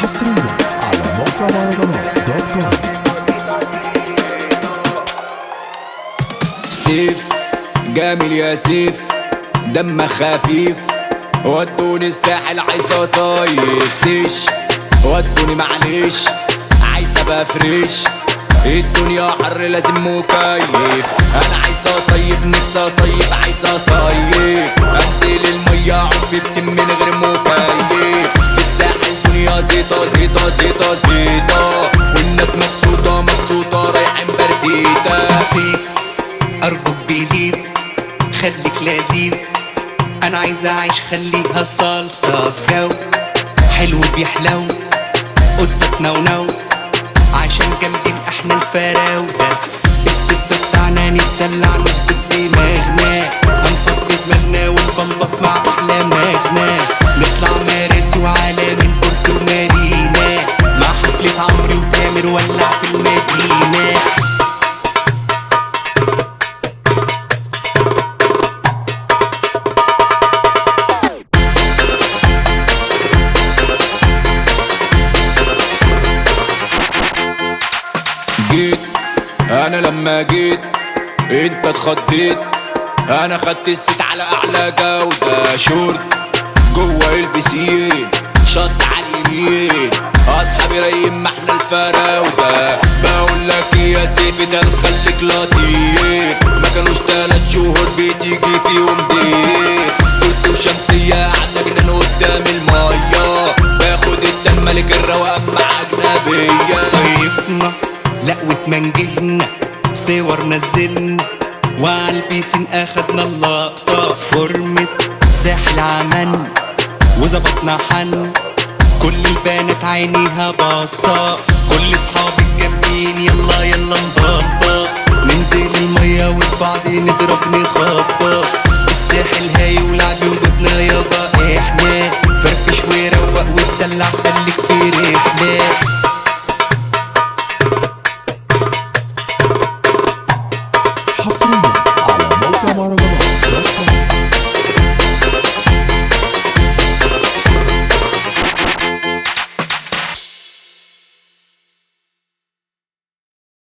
حصريا على موقع مهرجانات دوت كوم سيف جامل يا سيف دمك خفيف ودوني الساحل عايز اصيف تش ودوني معلش عايز ابقى فريش الدنيا حر لازم مكيف انا عايز اصيف نفسي اصيف عايز اصيف انزل المية اعوم في بسين من غير مكيف في الساحل دنيا زيطة زيطة زيطة زيطة والناس مبسوطة مبسوطة رايحين برديتة سيف ارجوك بليز خليك لذيذ انا عايز اعيش خليها صلصة في جو حلو بيحلو قدك نونو عشان جامدين احنا الفراودة السيف ده بتاعنا نتدلع نظبط دماغنا هنفضي دماغنا ونبلط مع احلى مغنى نطلع مراسي وعالم البورتو مارينا مع حفلة عمرو وتامر ولع في المدينة جيت انا لما جيت انت اتخضيت انا خدت الست على اعلى جودة شورت جوه البسين شط على اليمين اصحابي رايقين ما احنا الفراودة بقول لك يا سيف ده خليك لطيف ما كانوش تلات شهور بتيجي فيهم ضيف كرسي وشمسية قعدنا جنان قدام المية باخد التن ملك الروقان مع اجنبية صيفنا لا واتمنجهنا صور نزلنا وعلى البيسين اخدنا اللقطة فورمة ساحل عملنا وظبطنا حن كل البنات عينيها باصة كل صحابي الجامدين يلا يلا نبطط ننزل المية وبعض نضرب نخبط الساحل هاي ولعب وجودنا يابا احنا فرفش وروق وتدلع خليك في رحلة حصريا على موقع مهرجانات دوت كوم